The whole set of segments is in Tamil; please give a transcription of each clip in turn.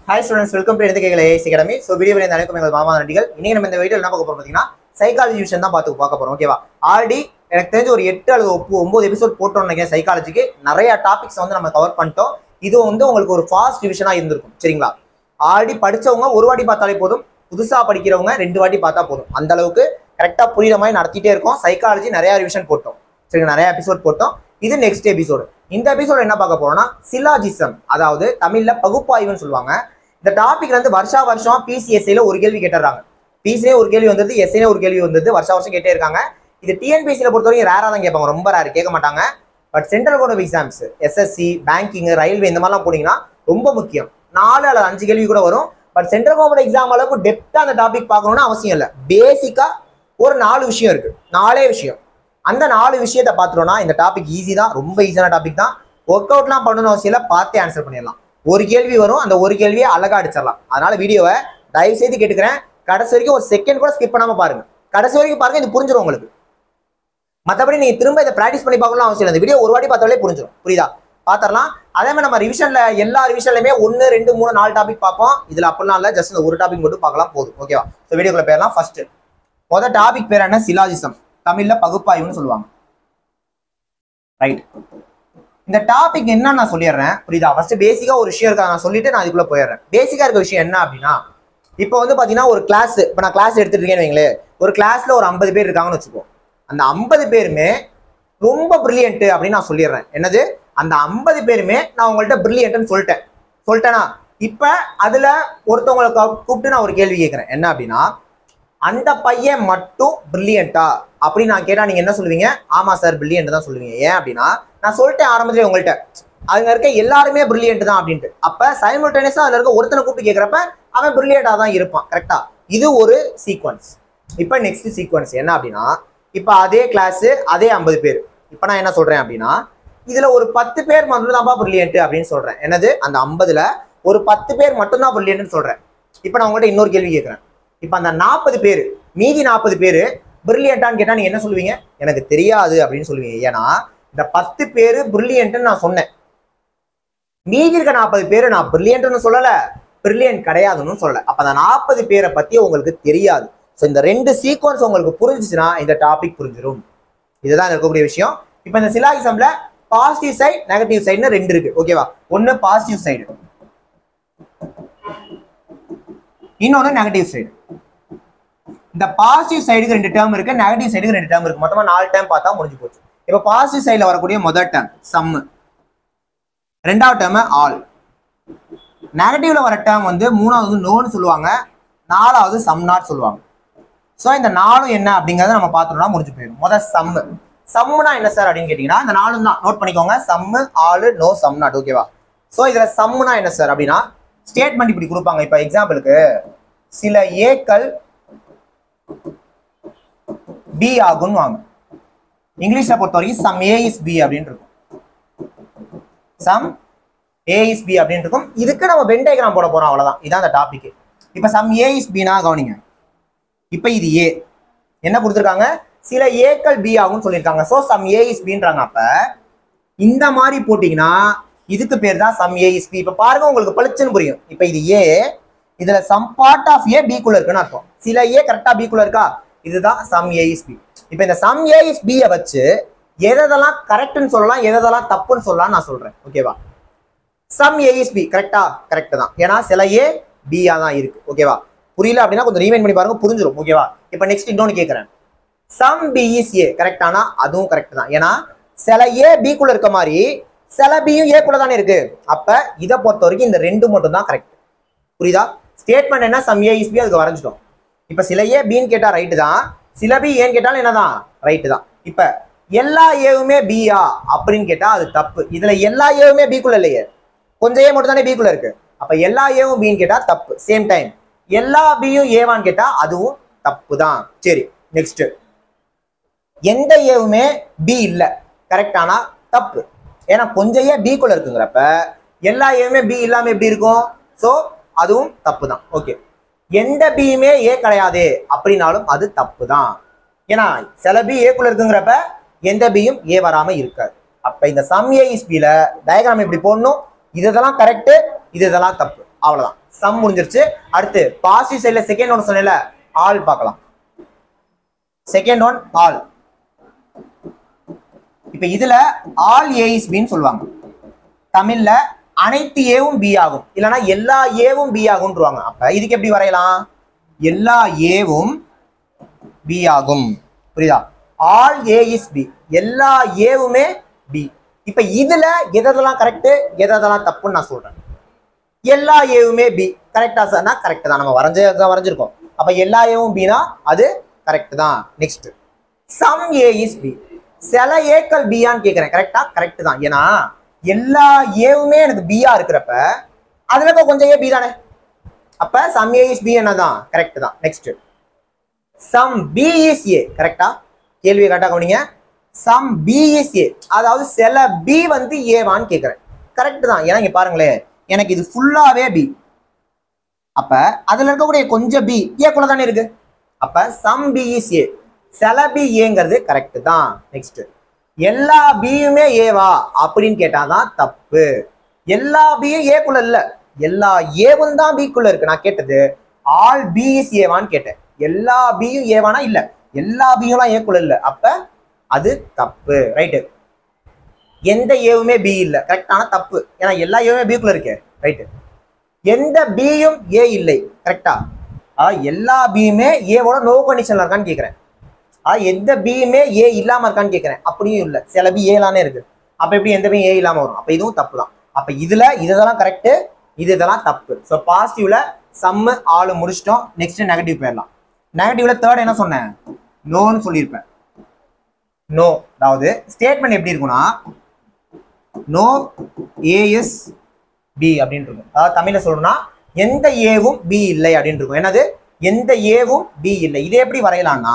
ஹாய் ஸ்டூடெண்ட்ஸ் வெல்கம் டு எடுத்துக்கைகள் ஏஎஸ் அகாடமி ஸோ வீடியோ இந்த அனைக்கும் எங்கள் மாமா நடிகள் இன்னைக்கு நம்ம இந்த வீடியோ என்ன பார்க்க போறோம் பார்த்தீங்கன்னா சைக்காலஜி விஷயம் தான் பார்த்து பார்க்க போறோம் ஓகேவா ஆல்ரெடி எனக்கு தெரிஞ்ச ஒரு எட்டு அல்லது ஒப்பு ஒன்பது எபிசோட் போட்டோம் நினைக்கிறேன் சைக்காலஜிக்கு நிறைய டாபிக்ஸ் வந்து நம்ம கவர் பண்ணிட்டோம் இது வந்து உங்களுக்கு ஒரு ஃபாஸ்ட் டிவிஷனா இருந்திருக்கும் சரிங்களா ஆல்ரெடி படிச்சவங்க ஒரு வாட்டி பார்த்தாலே போதும் புதுசா படிக்கிறவங்க ரெண்டு வாட்டி பார்த்தா போதும் அந்த அளவுக்கு கரெக்டா புரியுற மாதிரி நடத்திட்டே இருக்கோம் சைக்காலஜி நிறைய ரிவிஷன் போட்டோம் சரிங்க நிறைய எபிசோட் போட்டோம் இது நெக்ஸ்ட் எபிசோடு இந்த எபிசோட் என்ன பார்க்க போறோம்னா சிலாஜிசம் அதாவது தமிழ்ல பகுப்பாய்வுன்னு சொல்லுவாங்க இந்த டாபிக்ல இருந்து வருஷா வருஷம் பிசிஎஸ்சில ஒரு கேள்வி கேட்டுறாங்க பிசிஏ ஒரு கேள்வி வந்தது எஸ்ஏ ஒரு கேள்வி வந்தது வருஷா வருஷம் கேட்டே இருக்காங்க இது டிஎன்பிசியில பொறுத்த வரைக்கும் ரேரா தான் கேட்பாங்க ரொம்ப ரேர் கேட்க மாட்டாங்க but central board of exams SSC banking railway இந்த மாதிரிலாம் போனீங்கன்னா ரொம்ப முக்கியம் நாலு அல்லது அஞ்சு கேள்வி கூட வரும் பட் சென்ட்ரல் கவர்மெண்ட் எக்ஸாம் அளவுக்கு டெப்தா அந்த டாபிக் பார்க்கணும்னு அவசியம் இல்லை பேசிக்கா ஒரு நாலு விஷயம் இருக்கு நாலே விஷயம் அந்த நாலு விஷயத்தை பார்த்துட்டோம்னா இந்த டாபிக் ஈஸி தான் ரொம்ப ஈஸியான டாபிக் தான் ஒர்க் அவுட்லாம் பண்ணணும் அவசியம் இல்லை பார்த்தே ஆன்சர் பண்ணிடலாம் ஒரு கேள்வி வரும் அந்த ஒரு கேள்வியை அழகா அடிச்சிடலாம் அதனால வீடியோவை தயவு செய்து கேட்டுக்கிறேன் கடைசி வரைக்கும் ஒரு செகண்ட் கூட ஸ்கிப் பண்ணாம பாருங்க கடைசி வரைக்கும் பாருங்க இது புரிஞ்சிடும் உங்களுக்கு மற்றபடி நீங்க திரும்ப இதை ப்ராக்டிஸ் பண்ணி பார்க்கணும் அவசியம் இல்லை இந்த வீடியோ ஒரு வாட்டி பார்த்தாலே புரிஞ்சிடும் புரியுதா பாத்திரலாம் அதே மாதிரி நம்ம ரிவிஷன்ல எல்லா ரிவிஷன்லயுமே ஒன்னு ரெண்டு மூணு நாலு டாபிக் பார்ப்போம் இதுல அப்படிலாம் இல்ல ஜஸ்ட் இந்த ஒரு டாபிக் மட்டும் பார்க்கலாம் போதும் ஓகேவா ஸோ வீடியோக்குள்ள பேரலாம் ஃபர்ஸ்ட் முதல் டாபிக் பேர் என்ன சிலாஜிசம் தமிழ்ல பகுப்பாய்வுன்னு சொல்லுவாங்க ரைட் இந்த டாபிக் என்ன நான் சொல்லிடுறேன் புரியுதா ஃபர்ஸ்ட் பேசிக்கா ஒரு விஷயம் இருக்கா நான் சொல்லிட்டு நான் அதுக்குள்ள போயிடுறேன் பேசிக்கா இருக்க விஷயம் என்ன அப்படின்னா இப்போ வந்து பாத்தீங்கன்னா ஒரு கிளாஸ் இப்போ நான் கிளாஸ் எடுத்துட்டு இருக்கேன்னு வைங்களேன் ஒரு கிளாஸ்ல ஒரு ஐம்பது பேர் இருக்காங்கன்னு வச்சுக்கோ அந்த ஐம்பது பேருமே ரொம்ப பிரில்லியன்ட் அப்படின்னு நான் சொல்லிடுறேன் என்னது அந்த ஐம்பது பேருமே நான் உங்கள்கிட்ட பிரில்லியன்ட்னு சொல்லிட்டேன் சொல்லிட்டேனா இப்போ அதுல ஒருத்தவங்களை கூ- கூப்பிட்டு நான் ஒரு கேள்வி கேட்குறேன் என்ன அப்படின்னா அந்த பையன் மட்டும் பிரில்லியண்டா அப்படின்னு நான் கேட்டா நீங்க என்ன சொல்லுவீங்க ஆமா சார் பிரில்லியன்ட் தான் சொல்லுவீங்க ஏன் அப்படின்னா நான் சொல்லிட்டேன் ஆரம்பத்திலே உங்கள்கிட்ட அங்க இருக்க எல்லாருமே பிரில்லியன்ட் தான் அப்படின்ட்டு அப்ப சைமல்டேனியஸா அதுல இருக்க ஒருத்தனை கூப்பிட்டு கேட்கறப்ப அவன் பிரில்லியண்டா தான் இருப்பான் கரெக்டா இது ஒரு சீக்வன்ஸ் இப்ப நெக்ஸ்ட் சீக்வன்ஸ் என்ன அப்படின்னா இப்ப அதே கிளாஸ் அதே ஐம்பது பேர் இப்ப நான் என்ன சொல்றேன் அப்படின்னா இதுல ஒரு பத்து பேர் மட்டும் தான்ப்பா பிரில்லியன்ட் அப்படின்னு சொல்றேன் என்னது அந்த ஐம்பதுல ஒரு பத்து பேர் மட்டும்தான் பிரில்லியன்ட்னு சொல்றேன் இப்ப நான் உங்கள்கிட்ட இன்னொரு கேள்வி கேட்கறேன் இப்ப அந்த நாற்பது பேர் மீதி நாற்பது பேர் பிரில்லியண்டான்னு கேட்டா நீங்க என்ன சொல்லுவீங்க எனக்கு தெரியாது அப்படின்னு சொல்லுவீங்க ஏன்னா இந்த பத்து பேர் பிரில்லியன்ட்னு நான் சொன்னேன் மீதி இருக்க நாற்பது பேர் நான் பிரில்லியன்ட்னு சொல்லல பிரில்லியன்ட் கிடையாதுன்னு சொல்லல அப்ப அந்த நாற்பது பேரை பத்தி உங்களுக்கு தெரியாது ஸோ இந்த ரெண்டு சீக்வன்ஸ் உங்களுக்கு புரிஞ்சுச்சுன்னா இந்த டாபிக் புரிஞ்சிடும் இதுதான் இருக்கக்கூடிய விஷயம் இப்போ இந்த சிலாகிசம்ல பாசிட்டிவ் சைடு நெகட்டிவ் சைடுன்னு ரெண்டு இருக்கு ஓகேவா ஒன்னு பாசிட்டிவ் சைடு இன்னொன்னு நெகட்டிவ் சைடு இந்த பாசிட்டிவ் சைடுக்கு ரெண்டு டேர்ம் இருக்கு நெகட்டிவ் சைடுக்கு ரெண்டு டேர்ம் இருக்கு மொத்தமா நாலு டேர்ம் பார்த்தா முடிஞ்சு போச்சு இப்போ பாசிட்டிவ் சைடுல வரக்கூடிய முதல் டேர்ம் சம் ரெண்டாவது டேர்ம் ஆல் நெகட்டிவ்ல வர டேர்ம் வந்து மூணாவது நோன்னு சொல்லுவாங்க நாலாவது சம் நாட் சொல்லுவாங்க ஸோ இந்த நாலும் என்ன அப்படிங்கறத நம்ம பார்த்தோம்னா முடிஞ்சு போயிடும் முதல் சம்மு சம்முனா என்ன சார் அப்படின்னு கேட்டீங்கன்னா இந்த நாலும் தான் நோட் பண்ணிக்கோங்க sum all no sum not ஓகேவா ஸோ இதுல சம்முனா என்ன சார் அப்படின்னா ஸ்டேட்மெண்ட் இப்படி கொடுப்பாங்க இப்போ எக்ஸாம்பிளுக்கு சில ஏக்கள் பி ஆகும்னு வாங்க இங்கிலீஷ்ல பொறுத்த வரைக்கும் சம் ஏ இஸ் பி அப்படின்னு இருக்கும் சம் ஏ இஸ் பி அப்படின்னு இருக்கும் இதுக்கு நம்ம வென் டயக்ராம் போட போறோம் அவ்வளவுதான் இதான் அந்த டாபிக் இப்போ சம் ஏ இஸ் பினா கவனிங்க இப்போ இது ஏ என்ன கொடுத்துருக்காங்க சில ஏக்கள் பி ஆகும்னு சொல்லியிருக்காங்க ஸோ சம் ஏ இஸ் பின்றாங்க அப்ப இந்த மாதிரி போட்டீங்கன்னா இதுக்கு பேர் தான் சம் ஏ இஸ் பி இப்போ பாருங்க உங்களுக்கு பளிச்சுன்னு புரியும் இப்போ இது ஏ இதுல சம் பார்ட் ஆஃப் ஏ பிக்குள்ள இருக்குன்னு அர்த்தம் சில ஏ கரெக்டா பிக்குள்ள இருக்கா இதுதான் சம் ஏ இஸ் பி இப்போ இந்த சம் ஏ இஸ் பியை வச்சு எதெல்லாம் கரெக்ட்னு சொல்லலாம் எதெல்லாம் தப்புன்னு சொல்லலாம் நான் சொல்றேன் ஓகேவா சம் ஏ இஸ் பி கரெக்டா கரெக்ட் தான் ஏன்னா சில ஏ பியா தான் இருக்கு ஓகேவா புரியல அப்படின்னா கொஞ்சம் ரீமைண்ட் பண்ணி பாருங்க புரிஞ்சிடும் ஓகேவா இப்போ நெக்ஸ்ட் இன்னொன்னு கேட்கறேன் சம் பி இஸ் ஏ கரெக்டானா அதுவும் கரெக்ட் தான் ஏன்னா சில ஏ பிக்குள்ள இருக்க மாதிரி சில பியும் ஏ குள்ள தானே இருக்கு அப்ப இதை பொறுத்த வரைக்கும் இந்த ரெண்டு மட்டும் தான் கரெக்ட் புரியுதா ஸ்டேட்மெண்ட் என்ன சம் ஏ இஸ் பி அதுக்கு வரைஞ்சிட்டோம் இப்ப சில ஏ பின்னு கேட்டா ரைட்டு தான் சில பி ஏன்னு கேட்டாலும் என்னதான் ரைட்டு தான் இப்ப எல்லா ஏவுமே பியா அப்படின்னு கேட்டா அது தப்பு இதுல எல்லா ஏவுமே பிக்குள்ள இல்லையே கொஞ்சம் ஏ மட்டும் தானே பிக்குள்ள இருக்கு அப்ப எல்லா ஏவும் பின்னு கேட்டா தப்பு சேம் டைம் எல்லா பியும் ஏவான்னு கேட்டா அதுவும் தப்பு தான் சரி நெக்ஸ்ட் எந்த ஏவுமே பி இல்ல கரெக்டானா தப்பு ஏன்னா கொஞ்சம் ஏ பிக்குள்ள இருக்குங்கிறப்ப எல்லா ஏவுமே பி இல்லாம எப்படி இருக்கும் சோ அதுவும் தப்பு தான் ஓகே எந்த பியுமே ஏ கிடையாது அப்படின்னாலும் அது தப்பு தான் ஏன்னா சில பி ஏக்குள்ள இருக்குங்கிறப்ப எந்த பியும் ஏ வராம இருக்காது அப்ப இந்த சம் ஏ இஸ் பில டயக்ராம் இப்படி போடணும் இது இதெல்லாம் கரெக்ட் இது இதெல்லாம் தப்பு அவ்வளவுதான் சம் முடிஞ்சிருச்சு அடுத்து பாசிட்டிவ் சைடுல செகண்ட் ஒன் சொன்னேன்ல ஆல் பார்க்கலாம் செகண்ட் ஒன் ஆல் இப்ப இதுல ஆல் ஏ இஸ் பின்னு சொல்லுவாங்க தமிழ்ல அனைத்து ஏவும் பி ஆகும் இல்லனா எல்லா ஏவும் பி ஆகும்ன்றவாங்க அப்ப இதுக்கு எப்படி வரையலாம் எல்லா ஏவும் பி ஆகும் புரியுதா ஆல் ஏ இஸ் பி எல்லா ஏவுமே பி இப்ப இதுல எதெல்லாம் கரெக்ட் எதெல்லாம் தப்புன்னு நான் சொல்றேன் எல்லா ஏவுமே பி கரெக்டா சார்னா கரெக்ட் தான் நம்ம வரைஞ்சதான் வரைஞ்சிருக்கோம் அப்ப எல்லா ஏவும் பினா அது கரெக்ட் தான் next some A is B சில ஏக்கள் பியான்னு கேட்கிறேன் கரெக்டா கரெக்ட் தான் ஏன்னா எல்லா ஏவுமே எனக்கு பியா இருக்கிறப்ப அதுல இப்ப கொஞ்சம் ஏ பி தானே அப்ப சம் ஏ இஸ் பி என்னதான் கரெக்ட் தான் next some B is A கரெக்டா கேள்வி கரெக்டா கவனிங்க சம் பி இஸ் ஏ அதாவது சில பி வந்து ஏவான்னு கேட்கிறேன் கரெக்ட் தான் ஏன்னா இங்க பாருங்களேன் எனக்கு இது ஃபுல்லாவே பி அப்ப அதுல இருக்கக்கூடிய கொஞ்சம் பி ஏக்குள்ள தானே இருக்கு அப்ப சம் பி இஸ் ஏ சில பி ஏங்கிறது கரெக்ட் தான் நெக்ஸ்ட் எல்லா பியுமே ஏவா அப்படின்னு கேட்டாதான் தப்பு எல்லா பியும் ஏக்குள்ள இல்ல எல்லா ஏவும் தான் பிக்குள்ள இருக்கு நான் கேட்டது ஆல் பி இஸ் ஏவான்னு கேட்டேன் எல்லா பியும் ஏவானா இல்ல எல்லா பியும்லாம் ஏக்குள்ள இல்ல அப்ப அது தப்பு ரைட்டு எந்த ஏவுமே பி இல்ல கரெக்டான தப்பு ஏன்னா எல்லா ஏவுமே பிக்குள்ள இருக்கு ரைட்டு எந்த பியும் ஏ இல்லை கரெக்டா ஆ எல்லா பியுமே ஏவோட நோ கண்டிஷன்ல இருக்கான்னு கேக்குறேன் ஆ எந்த பியுமே ஏ இல்லாம இருக்கான்னு கேக்குறேன் அப்படியும் இல்ல சில பி ஏலானே இருக்கு அப்ப எப்படி எந்த பியும் ஏ இல்லாம வரும் அப்ப இதுவும் தப்பு தான் அப்ப இதுல இதெல்லாம் கரெக்ட் இது இதெல்லாம் தப்பு ஸோ பாசிட்டிவ்ல சம்மு ஆளு முடிச்சிட்டோம் நெக்ஸ்ட் நெகட்டிவ் போயிடலாம் நெகட்டிவ்ல தேர்ட் என்ன சொன்னேன் நோன்னு சொல்லியிருப்பேன் நோ அதாவது ஸ்டேட்மெண்ட் எப்படி இருக்கும்னா நோ ஏஎஸ் பி அப்படின்னு இருக்கும் அதாவது தமிழ்ல சொல்லணும்னா எந்த ஏவும் பி இல்லை அப்படின்னு இருக்கும் என்னது எந்த ஏவும் பி இல்லை இதை எப்படி வரையலாம்னா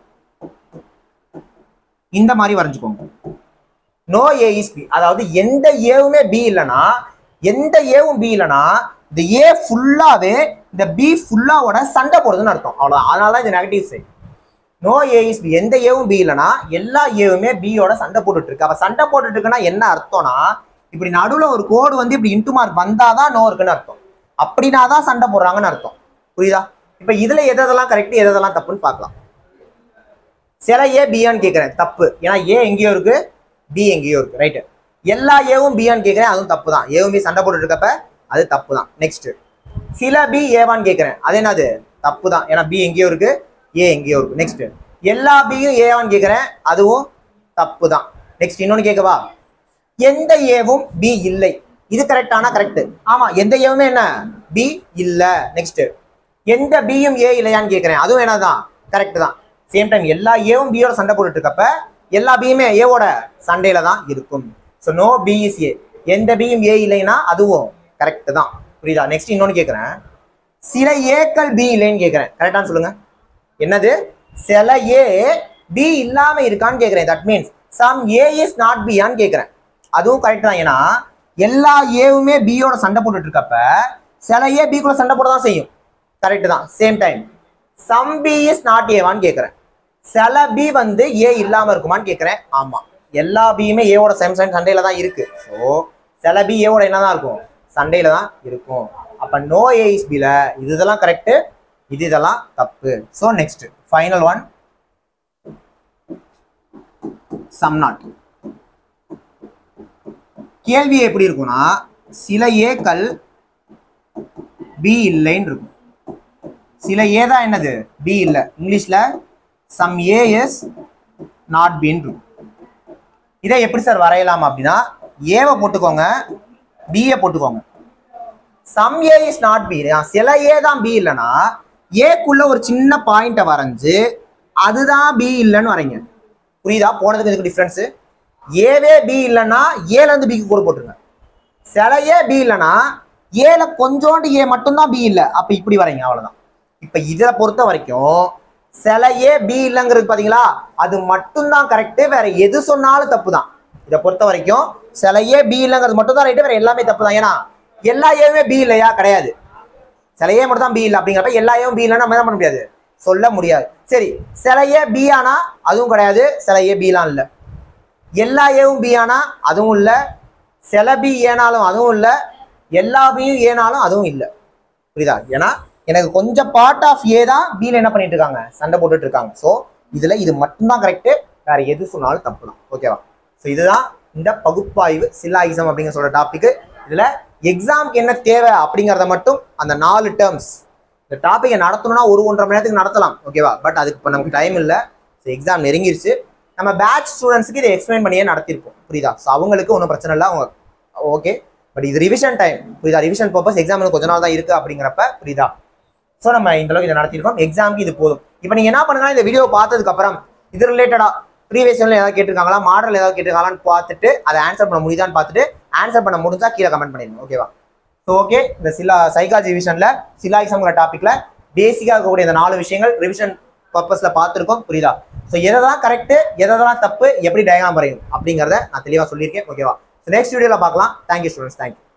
இந்த மாதிரி வரைஞ்சுக்கோங்க நோ ஏ இஸ் பி அதாவது எந்த ஏவுமே பி இல்லைன்னா எந்த ஏவும் பி இல்லைன்னா இந்த ஏ ஃபுல்லாவே இந்த பி ஃபுல்லாவோட சண்டை போடுறதுன்னு அர்த்தம் அவ்வளவுதான் அதனால தான் இது negative side no A is B எந்த ஏவும் பி இல்லைன்னா எல்லா ஏவுமே பியோட சண்டை போட்டுட்டு இருக்கு அப்ப சண்டை போட்டுட்டு இருக்குன்னா என்ன அர்த்தம்னா இப்படி நடுவுல ஒரு கோடு வந்து இப்படி இன்டு மார்க் வந்தாதான் நோ இருக்குன்னு அர்த்தம் அப்படின்னா தான் சண்டை போடுறாங்கன்னு அர்த்தம் புரியுதா இப்ப இதுல எது எதெல்லாம் கரெக்ட் எது எதெல்லாம் தப்புன்னு பார்க்கலாம் சில ஏ பியான்னு கேட்கறேன் தப்பு ஏன்னா ஏ எங்கேயோ இருக்கு பி எங்கேயோ இருக்கு ரைட்டு எல்லா ஏவும் பியான்னு கேட்கறேன் அதுவும் தப்பு தான் ஏவும் பி சண்டை போட்டுட்டு இருக்கப்ப அது தப்பு தான் நெக்ஸ்ட் சில பி ஏவான்னு கேட்கறேன் அது என்னது தப்பு தான் ஏன்னா பி எங்கேயோ இருக்கு ஏ எங்கேயோ இருக்கு நெக்ஸ்ட் எல்லா பியும் ஏவான்னு கேட்கறேன் அதுவும் தப்பு தான் நெக்ஸ்ட் இன்னொன்னு கேட்கவா எந்த ஏவும் பி இல்லை இது கரெக்டானா கரெக்ட் ஆமா எந்த ஏவுமே என்ன பி இல்ல நெக்ஸ்ட் எந்த பியும் ஏ இல்லையான்னு கேட்கறேன் அதுவும் என்னதான் கரெக்ட் தான் சேம் டைம் எல்லா ஏவும் பியோட சண்டை போட்டுட்டு இருக்கப்ப எல்லா பியுமே ஏவோட சண்டையில தான் இருக்கும் so no B is A எந்த பியும் ஏ இல்லைன்னா அதுவும் கரெக்ட் தான் புரியுதா நெக்ஸ்ட் இன்னொன்னு கேட்கறேன் சில ஏக்கள் பி இல்லைன்னு கேட்கறேன் கரெக்டான்னு சொல்லுங்க என்னது சில ஏ பி இல்லாம இருக்கான்னு கேட்கறேன் that means some A is not பியான்னு கேட்கறேன் அதுவும் கரெக்ட் தான் ஏன்னா எல்லா ஏவுமே பியோட சண்டை போட்டுட்டு இருக்கப்ப சில ஏ பிக்குள்ள சண்டை போட தான் செய்யும் கரெக்ட் தான் same time some B is not ஏவான்னு கேட்கறேன் சில பி வந்து ஏ இல்லாம இருக்குமான்னு கேட்கறேன் ஆமா எல்லா பியுமே ஏவோட சேம் சேம் சண்டையில தான் இருக்கு ஸோ சில பி ஏவோட என்னதான் இருக்கும் சண்டையில தான் இருக்கும் அப்ப நோ ஏ இஸ் பில இது இதெல்லாம் கரெக்ட் இது இதெல்லாம் தப்பு so next final one some not கேள்வி எப்படி இருக்கும்னா சில ஏக்கள் பி இல்லைன்னு இருக்கும் சில ஏ தான் என்னது பி இல்லை இங்கிலீஷ்ல சம் ஏ எஸ் நாட் பின்னு இருக்கும் இதை எப்படி சார் வரையலாம் அப்படின்னா ஏவை போட்டுக்கோங்க பியை போட்டுக்கோங்க some A is not B சில ஏ தான் பி இல்லைன்னா ஏக்குள்ள ஒரு சின்ன பாயிண்ட்டை வரைஞ்சு அதுதான் பி இல்லைன்னு வரைங்க புரியுதா போனதுக்கு இதுக்கு டிஃப்ரென்ஸு ஏவே பி இல்லைன்னா ஏல இருந்து பிக்கு கூட போட்டுருங்க சில ஏ பி இல்லைன்னா ஏல கொஞ்சோண்டு ஏ மட்டும்தான் பி இல்லை அப்ப இப்படி வரைங்க அவ்வளவுதான் இப்ப இதை பொறுத்த வரைக்கும் சில ஏ பி இல்லைங்கிறது பாத்தீங்களா அது மட்டும்தான் கரெக்ட் வேற எது சொன்னாலும் தப்பு தான் இதை பொறுத்த வரைக்கும் சில ஏ பி இல்லைங்கிறது மட்டும் தான் ரைட்டு வேற எல்லாமே தப்பு தான் ஏன்னா எல்லா ஏவுமே பி இல்லையா கிடையாது சில ஏ மட்டும் தான் பி இல்லை அப்படிங்கிறப்ப எல்லா ஏவும் பி இல்லைன்னா நம்ம என்ன பண்ண முடியாது சொல்ல முடியாது சரி சில ஏ பி ஆனா அதுவும் கிடையாது சில ஏ பிலாம் இல்லை எல்லா ஏவும் பி ஆனா அதுவும் இல்லை சில பி ஏனாலும் அதுவும் இல்லை எல்லா பியும் ஏனாலும் அதுவும் இல்லை புரியுதா ஏன்னா எனக்கு கொஞ்சம் பார்ட் ஆஃப் ஏ தான் பியில் என்ன பண்ணிட்டு இருக்காங்க சண்டை போட்டுட்டு இருக்காங்க ஸோ இதுல இது மட்டும்தான் கரெக்ட் வேற எது சொன்னாலும் தப்பு தான் ஓகேவா ஸோ இதுதான் இந்த பகுப்பாய்வு சில்லாயிசம் அப்படிங்கிற சொல்ற டாபிக் இதுல எக்ஸாம்க்கு என்ன தேவை அப்படிங்கிறத மட்டும் அந்த நாலு டேர்ம்ஸ் இந்த டாப்பிக்கை நடத்தணும்னா ஒரு ஒன்றரை மணி நேரத்துக்கு நடத்தலாம் ஓகேவா பட் அதுக்கு இப்போ நமக்கு டைம் இல்லை ஸோ எக்ஸாம் நெருங்கிருச்சு நம்ம பேட்ச் ஸ்டூடெண்ட்ஸ்க்கு இதை எக்ஸ்பிளைன் பண்ணியே நடத்திருப்போம் புரியுதா ஸோ அவங்களுக்கு ஒன்றும் பிரச்சனை இல்லை அவங்க ஓகே பட் இது ரிவிஷன் டைம் புரியுதா ரிவிஷன் பர்பஸ் எக்ஸாம் கொஞ்ச நாள் தான் இருக்கு அப்படிங்கிறப்ப புரியுதா ஸோ நம்ம இந்த அளவுக்கு இதை நடத்திருக்கோம் எக்ஸாமுக்கு இது போதும் இப்போ நீங்க என்ன பண்ணுங்க இந்த வீடியோ பார்த்ததுக்கு அப்புறம் இது ரிலேட்டடா ப்ரீவியஸ் ஏதாவது கேட்டிருக்காங்களா மாடல் ஏதாவது கேட்டிருக்காங்களான்னு பார்த்துட்டு அதை ஆன்சர் பண்ண முடியுதான்னு பார்த்துட்டு ஆன்சர் பண்ண முடிஞ்சா கீழே கமெண்ட் பண்ணிடுங்க ஓகேவா ஸோ ஓகே இந்த சிலா சைக்காலஜி டிவிஷன்ல சிலா எக்ஸாம்ங்கிற டாபிக்ல பேசிக்காக இருக்கக்கூடிய இந்த நாலு விஷயங்கள் ரிவிஷன் பர்பஸ்ல பார்த்துருக்கோம் புரியுதா ஸோ எதெல்லாம் கரெக்ட் எதெல்லாம் தப்பு எப்படி டயக்ராம் வரையும் அப்படிங்கிறத நான் தெளிவாக சொல்லியிருக்கேன் ஓகேவா ஸோ நெக்ஸ்ட் வீடியோவில் பார்க்கலாம் தேங்க்யூ ஸ்டூடெண்ட்ஸ் தேங்க்யூ